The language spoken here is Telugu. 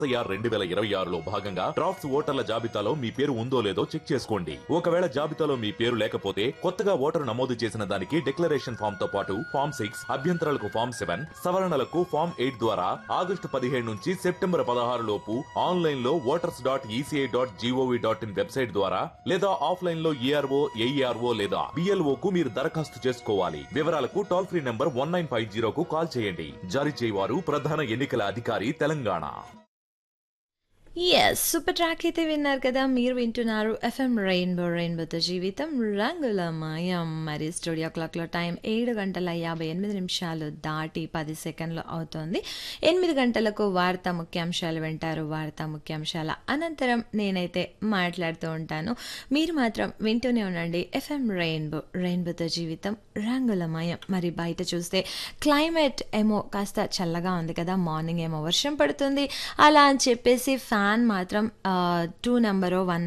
ఎస్ఐఆర్ రెండు వేల ఇరవై ఆరులో భాగంగా డ్రాఫ్ట్స్ ఓటర్ల జాబితాలో మీ పేరు ఉందో లేదో చెక్ చేసుకోండి ఒకవేళ జాబితాలో మీ పేరు లేకపోతే కొత్తగా ఓటరు నమోదు చేసిన దానికి డిక్లరేషన్ ఫామ్ తో పాటు ఫామ్ సిక్స్ అభ్యంతరాలకు ఫామ్ సెవెన్ సవరణలకు ఫామ్ ఎయిట్ ద్వారా ఆగస్టు పదిహేడు నుంచి సెప్టెంబర్ పదహారు లోపు ఆన్లైన్ లో voters dot ECI dot G O V dot in website ద్వారా లేదా ఆఫ్లైన్ లో ఈఆర్ఓ ఏఈఆర్ఓ లేదా బిఎల్ఓ కు మీరు దరఖాస్తు చేసుకోవాలి వివరాలకు toll free number one nine five జీరోకు కాల్ చేయండి జారీ చేయవారు ప్రధాన ఎన్నికల అధికారి తెలంగాణ ఎస్ సూపర్ ట్రాక్ అయితే విన్నారు కదా మీరు వింటున్నారు ఎఫ్ఎం రెయిన్బో రెయిన్బోతో జీవితం రంగుల మాయం మరి స్టూడియో క్లాక్లో టైం ఏడు గంటల యాభై ఎనిమిది నిమిషాలు దాటి పది సెకండ్లు అవుతోంది ఎనిమిది గంటలకు వార్తా ముఖ్యాంశాలు వింటారు వార్తా ముఖ్యాంశాల అనంతరం నేనైతే మాట్లాడుతూ ఉంటాను మీరు మాత్రం వింటూనే ఉండండి ఎఫ్ఎం రెయిన్బో రెయిన్బోతో జీవితం రంగుల మాయం మరి బయట చూస్తే క్లైమేట్ ఏమో కాస్త చల్లగా ఉంది కదా మార్నింగ్ ఏమో వర్షం పడుతుంది అలా అని చెప్పేసి ఫ్యాన్ మాత్రం టూ నెంబరో వన్